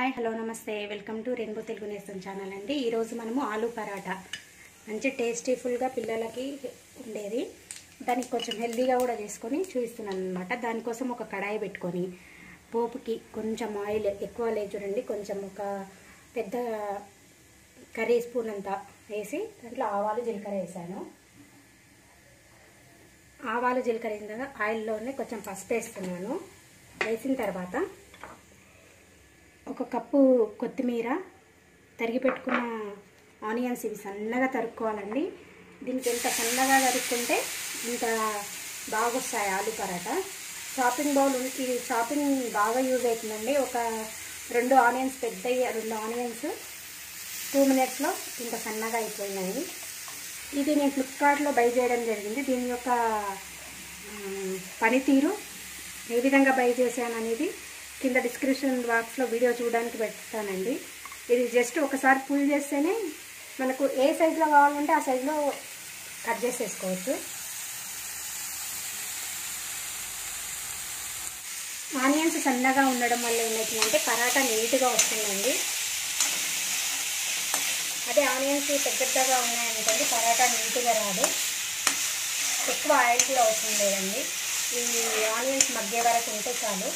Hi hello namaste welcome to rainbow Telugu Nestham channel అండి ఈరోజు మనము ఆలూ పరాటా మంచి టేస్టీఫుల్గా పిల్లలకి ఉండేది దానికి కొంచెం హెల్దీగా కూడా చేసుకొని చూపిస్తున్నాను అనమాట దానికోసం ఒక కడాయి పెట్టుకొని పోపుకి కొంచెం ఆయిల్ ఎక్కువ లేదు చూడండి కొంచెం ఒక పెద్ద కర్రీ స్పూన్ అంతా వేసి దాంట్లో ఆవాలు జీలకర్ర వేసాను ఆవాలు జీలకర్ర వేసిన తర్వాత ఆయిల్లోనే కొంచెం పసుపు వేస్తున్నాను వేసిన తర్వాత ఒక కప్పు కొత్తిమీర తరిగి పెట్టుకున్న ఆనియన్స్ ఇవి సన్నగా తరుక్కోవాలండి దీనికి ఎంత సన్నగా తరుక్కుంటే ఇంత బాగా వస్తాయి ఆలు పరాటా షాపింగ్ బౌల్ ఉం- ఇది షాపింగ్ బాగా యూజ్ అవుతుందండి ఒక రెండు ఆనియన్స్ పెద్దవి రెండు ఆనియన్స్ టూ మినిట్స్లో ఇంత సన్నగా అయిపోయినాయి ఇది నేను ఫ్లిప్కార్ట్లో బై చేయడం జరిగింది దీని యొక్క మ్, పనితీరు ఏ విధంగా బై చేశాను అనేది కింద డిస్క్రిప్షన్ బాక్స్లో వీడియో చూడడానికి పెడతానండి ఇది జస్ట్ ఒకసారి పుల్ చేస్తేనే మనకు ఏ సైజులో కావాలంటే ఆ సైజులో కట్ చేసేసుకోవచ్చు ఆనియన్స్ సన్నగా ఉండడం వల్ల ఏమవుతుందంటే పరాటా నీట్గా వస్తుందండి అదే ఆనియన్స్ పెద్ద పెద్దగా ఉన్నాయనుకోండి పరాటా నీట్గా రాదు ఎక్కువ ఆయిల్ కూడా అవసరం లేదండి ఈ ఆనియన్స్ మగ్గే వరకు ఉంటే చాలు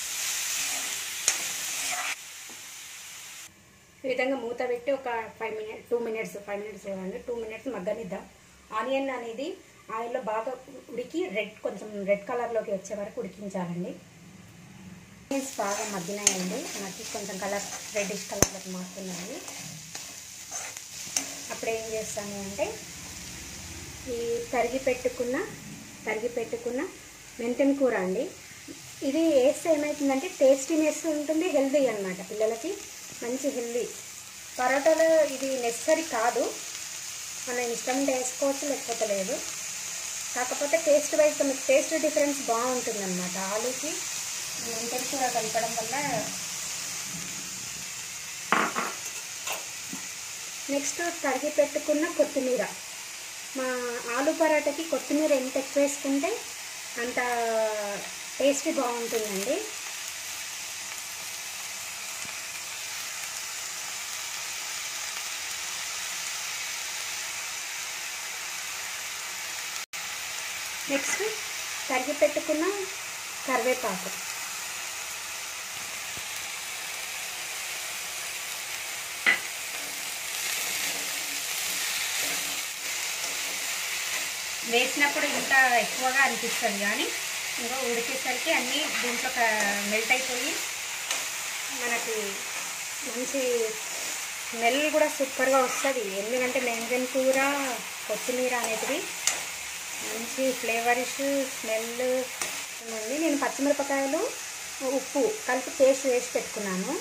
ఈ విధంగా మూత పెట్టి ఒక five minutes two minutes five minutes ఇవ్వండి టూ మినిట్స్ మగ్గనిద్దాం ఆనియన్ అనేది ఆయిల్లో బాగా ఉడికి రెడ్ కొంచెం రెడ్ కలర్లోకి వచ్చే వరకు ఉడికించాలండి ఆనియన్స్ బాగా మగ్గినాయండి మగ్గి కొంచెం కలర్ రెడ్డిష్ కలర్లోకి మారుతున్నాయి అప్పుడు ఏం చేస్తాను అంటే ఈ తరిగి పెట్టుకున్న తరిగి పెట్టుకున్న మెంతెం కూర అండి ఇది వేస్తే ఏమవుతుందంటే టేస్టీనెస్ ఉంటుంది హెల్దీ అన్నమాట పిల్లలకి మంచి హెల్దీ పరోటాలో ఇది నెసరీ కాదు మనం ఇష్టం ఉంటే వేసుకోవచ్చు లేకపోతే లేదు కాకపోతే టేస్ట్ వైజ్ మనకి టేస్ట్ డిఫరెన్స్ బాగుంటుంది అనమాట ఆలూకి మెంతెం కూర కలపడం వల్ల నెక్స్ట్ తరిగి పెట్టుకున్న కొత్తిమీర మా ఆలు పరాటాకి కొత్తిమీర ఎంత ఎక్కువ వేసుకుంటే అంత టేస్ట్ బాగుంటుందండి నెక్స్ట్ తరిగి పెట్టుకున్న కరివేపాకు వేసినప్పుడు ఇంత ఎక్కువగా అనిపిస్తుంది కానీ ఇంకో ఉడికేసరికి అన్నీ దీంట్లో మెల్ట్ అయిపోయి మనకి మంచి స్మెల్ కూడా సూపర్గా వస్తుంది ఎందుకంటే మెంజన్ కూర కొత్తిమీర అనేది మంచి ఫ్లేవరిష్ స్మెల్ ఉంది నేను పచ్చిమిరపకాయలు ఉప్పు కలిపి పేస్ట్ వేసి పెట్టుకున్నాను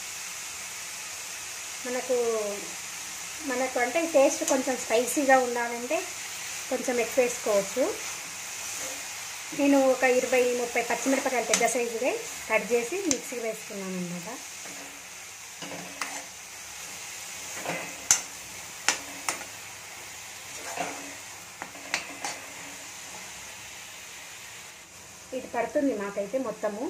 మనకు మనకు అంటే టేస్ట్ కొంచెం స్పైసీగా ఉండాలంటే కొంచెం ఎక్కువ వేసుకోవచ్చు నేను ఒక ఇరవై ముప్పై పచ్చిమిరపకాయలు పెద్ద సైజుగా కట్ చేసి మిక్సీకి వేసుకున్నాను అనమాట ఇది పడుతుంది మాకైతే మొత్తము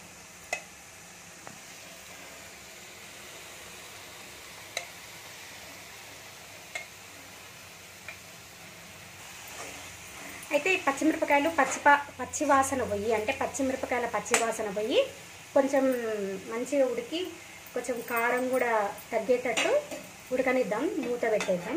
అయితే ఈ పచ్చిమిరపకాయలు పచ్చి పచ్చి వాసన పోయి అంటే పచ్చిమిరపకాయల పచ్చి వాసన పోయి కొంచెం మంచిగా ఉడికి కొంచెం కారం కూడా తగ్గేటట్టు ఉడకనిద్దాం మూత పెట్టేద్దాం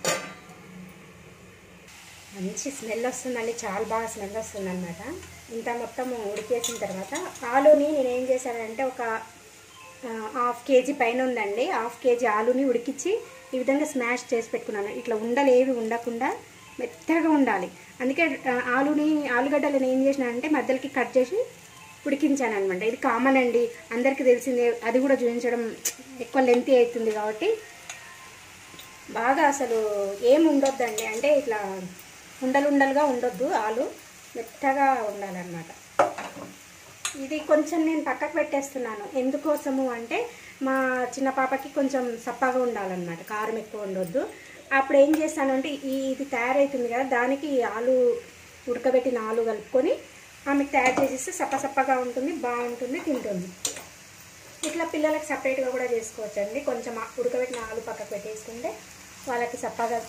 మంచి స్మెల్ వస్తుందండి చాలా బాగా స్మెల్ వస్తుంది అనమాట ఇంత మొత్తం ఉడికేసిన తర్వాత ఆలూని నేను ఏం చేశానంటే ఒక ఆ, హాఫ్ కేజీ పైన ఉందండి హాఫ్ కేజీ ఆలూని ఉడికించి ఈ విధంగా స్మాష్ చేసి పెట్టుకున్నాను ఇట్లా ఉండలు ఏవి ఉండకుండా మెత్తగా ఉండాలి అందుకే ఆ, ఆలూని ఆలుగడ్డలు నేను ఏం చేసినానంటే మధ్యలోకి కట్ చేసి ఉడికించాను అనమాట ఇది కామన్ అండి అందరికీ తెలిసిందే అది కూడా చూపించడం ఎక్కువ లెంతీ అవుతుంది కాబట్టి బాగా అసలు ఏం ఉండొద్దండి అంటే ఇట్లా ఉండలు ఉండలుగా ఉండొద్దు ఆలు మెత్తగా ఉండాలన్నమాట ఇది కొంచెం నేను పక్కకు పెట్టేస్తున్నాను ఎందుకోసము అంటే మా చిన్న పాపకి కొంచెం సప్పగా ఉండాలన్నమాట కారం ఎక్కువ ఉండొద్దు అప్పుడు ఏం చేస్తానంటే ఈ ఇది తయారవుతుంది కదా దానికి ఆలు ఉడకబెట్టిన ఆలు కలుపుకొని ఆమెకు తయారు చేసేస్తే సప్ప సప్పగా ఉంటుంది బాగుంటుంది తింటుంది ఇట్లా పిల్లలకి సపరేట్గా కూడా చేసుకోవచ్చు అండి కొంచెం ఆ ఉడకబెట్టిన ఆలు పక్కకు పెట్టేసుకుంటే వాళ్ళకి చప్పగా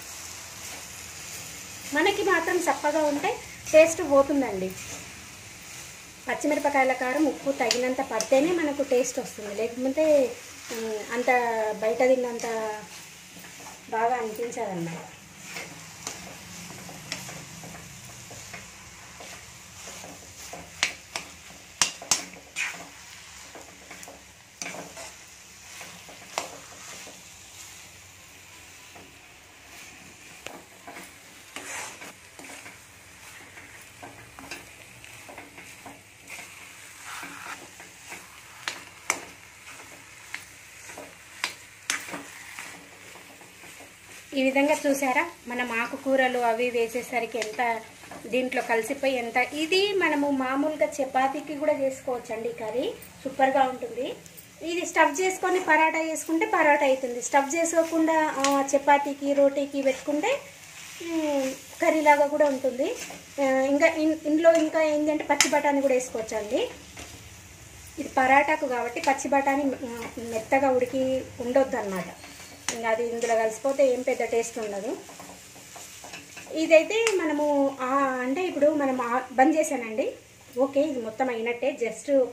మనకి మాత్రం చప్పగా ఉంటే టేస్ట్ పోతుందండి పచ్చిమిరపకాయల కారం ఉప్పు తగినంత పడితేనే మనకు టేస్ట్ వస్తుంది లేకపోతే ఉమ్, అంత బయట తిన్నంత బాగా అనిపించదు అన్నమాట ఈ విధంగా చూసారా మనం ఆకుకూరలు అవి వేసేసరికి ఎంత దీంట్లో కలిసిపోయి ఎంత ఇది మనము మామూలుగా చపాతీకి కూడా చేసుకోవచ్చు అండి కర్రీ సూపర్గా ఉంటుంది ఇది స్టఫ్ చేసుకొని పరాటా చేసుకుంటే పరాటా అవుతుంది స్టఫ్ చేసుకోకుండా ఆ, చపాతీకి రోటీకి పెట్టుకుంటే మ్, కర్రీలాగా కూడా ఉంటుంది ఆ, ఇంకా ఇన్- ఇందులో ఇంకా ఏంటంటే పచ్చి బఠానీ కూడా వేసుకోవచ్చు అండి ఇది పరాటాకు కాబట్టి పచ్చి బఠానీ మ్, మెత్తగా ఉడికి ఉండొద్దు అనమాట ఇంకా అది ఇందులో కలిసిపోతే ఏం పెద్ద టేస్ట్ ఉండదు ఇదైతే మనము ఆ, అంటే ఇప్పుడు మనం ఆ- బంద్ చేశానండి ఓకే ఇది మొత్తం అయినట్టే జస్ట్ ఒక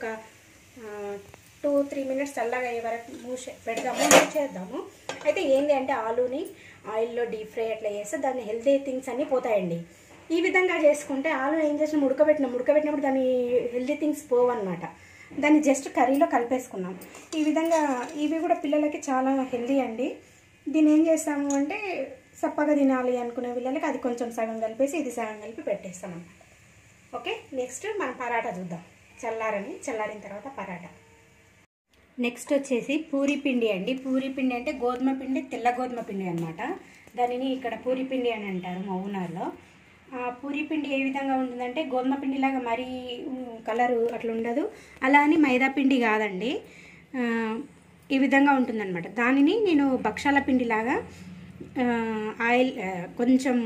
టూ త్రీ మినిట్స్ చల్లగా అయ్యే వరకు మూసే పెడదాము మూసేద్దాము అయితే ఏంటి అంటే ఆలూని ఆయిల్లో డీప్ ఫ్రై అట్లా చేస్తే దాని హెల్తీ థింగ్స్ అన్నీ పోతాయండి ఈ విధంగా చేసుకుంటే ఆలు ఏం చేసినాం ఉడకబెట్టినాం ఉడకబెట్టినప్పుడు దాని హెల్తీ థింగ్స్ పోవన్నమాట దాన్ని జస్ట్ కర్రీలో కలిపేసుకున్నాం ఈ విధంగా ఇవి కూడా పిల్లలకి చాలా హెల్తీ అండి దీన్ని ఏం చేస్తాము అంటే సప్పగా తినాలి అనుకునే పిల్లలకి అది కొంచెం సగం కలిపేసి ఇది సగం కలిపి పెట్టేస్తాం అన్నమాట ఓకే నెక్స్ట్ మనం పరాటా చూద్దాం చల్లారని చల్లారిన తర్వాత పరాటా నెక్స్ట్ వచ్చేసి పూరి పిండి అండి పూరి పిండి అంటే గోధుమ పిండి తెల్ల గోధుమ పిండి అనమాట దానిని ఇక్కడ పూరి పిండి అని అంటారు మా ఊనార్లో ఆ పూరి పిండి ఏ విధంగా ఉంటుందంటే గోధుమ పిండిలాగా మరీ కలరు అట్లా ఉండదు అలా అని మైదా పిండి కాదండి ఆ, ఈ విధంగా ఉంటుందన్నమాట దానిని నేను భక్షాల పిండిలాగా ఆ, ఆయిల్ ఆ, కొంచెం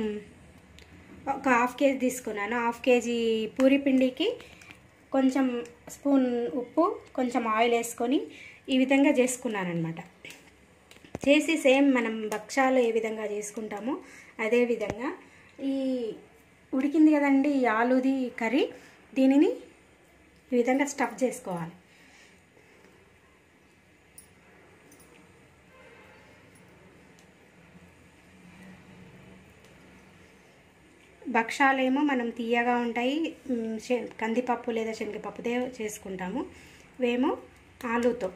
ఒక హాఫ్ కేజీ తీసుకున్నాను హాఫ్ కేజీ పూరి పిండికి కొంచెం స్పూన్ ఉప్పు కొంచెం ఆయిల్ వేసుకొని ఈ విధంగా చేసుకున్నాను అనమాట చేసి సేమ్ మనం భక్షాలు ఏ విధంగా చేసుకుంటామో అదే విధంగా ఈ ఉడికింది కదండి ఈ ఆలుది కర్రీ దీనిని ఈ విధంగా స్టఫ్ చేసుకోవాలి భక్షాలేమో మనం తీయగా ఉంటాయి మ్, శ- కందిపప్పు లేదా శనగపప్పుదే చేసుకుంటాము వేమో ఆలుతో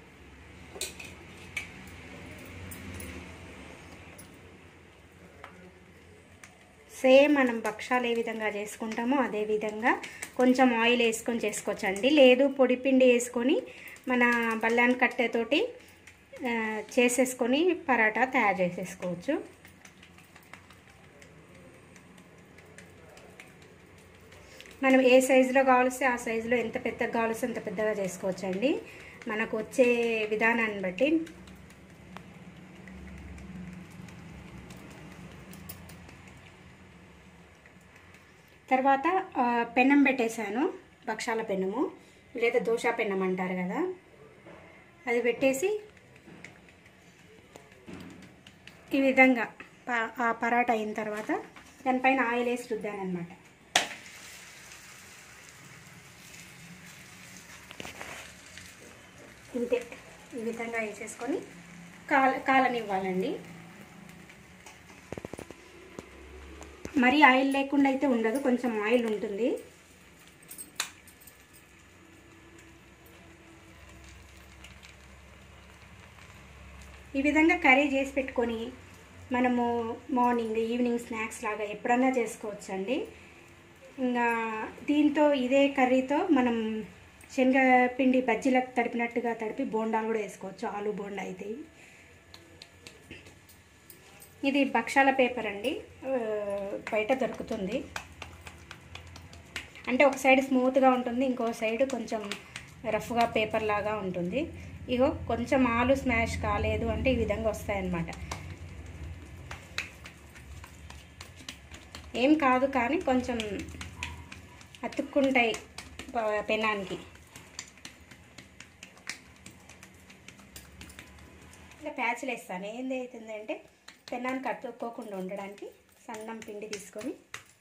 సేమ్ మనం భక్షాలు ఏ విధంగా చేసుకుంటామో అదే విధంగా కొంచెం ఆయిల్ వేసుకొని చేసుకోవచ్చండి లేదు పొడి పిండి వేసుకొని మన బల్లాన్ కట్టెతోటి ఆ, చేసేసుకొని పరాటా తయారు చేసేసుకోవచ్చు మనం ఏ సైజులో కావాల్సి ఆ సైజులో ఎంత పెద్దగా కావాల్సి అంత పెద్దగా చేసుకోవచ్చండి మనకు వచ్చే విధానాన్ని బట్టి తర్వాత ఆ, పెనం పెట్టేశాను భక్షాల పెనము లేదా దోశ పెనం అంటారు కదా అది పెట్టేసి ఈ విధంగా ప- ఆ పరాటా అయిన తర్వాత దానిపైన ఆయిల్ వేసి రుద్దానమాట ఇంతే ఈ విధంగా వేసేసుకొని కాల కాలనివ్వాలండి మరి ఆయిల్ లేకుండా అయితే ఉండదు కొంచెం ఆయిల్ ఉంటుంది ఈ విధంగా కర్రీ చేసి పెట్టుకొని మనము మార్నింగ్ ఈవినింగ్ స్నాక్స్ లాగా ఎప్పుడన్నా చేసుకోవచ్చండి ఇంకా దీంతో ఇదే కర్రీతో మనం శనగపిండి బజ్జీలకు తడిపినట్టుగా తడిపి బోండాలు కూడా వేసుకోవచ్చు ఆలు బోండా అయితే ఇవి. ఇది భక్షాల పేపర్ అండి ఆ, బయట దొరుకుతుంది అంటే ఒక సైడ్ స్మూత్గా ఉంటుంది ఇంకో సైడ్ కొంచెం రఫ్గా పేపర్ లాగా ఉంటుంది ఇగో కొంచెం ఆలు స్మాష్ కాలేదు అంటే ఈ విధంగా వస్తాయన్నమాట ఏం కాదు కానీ కొంచెం అతుక్కుంటాయి ప- పెనానికి ప్యాచ్లు వేస్తాను ఏంది అవుతుందంటే పెన్నాన్ని కట్టుకోకుండా ఉండడానికి సన్నం పిండి తీసుకొని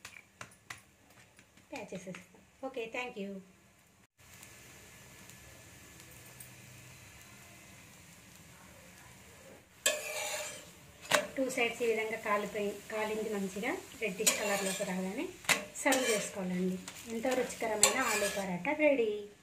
ప్యాచెస్ వేస్తాను okay thank you two sides ఈ విధంగా కాలిపోయి కాలింది మంచిగా రెడ్డిష్ కలర్లోకి రాగానే సర్వ్ చేసుకోవాలండి ఎంతో రుచికరమైన ఆలూ పరాటా రెడీ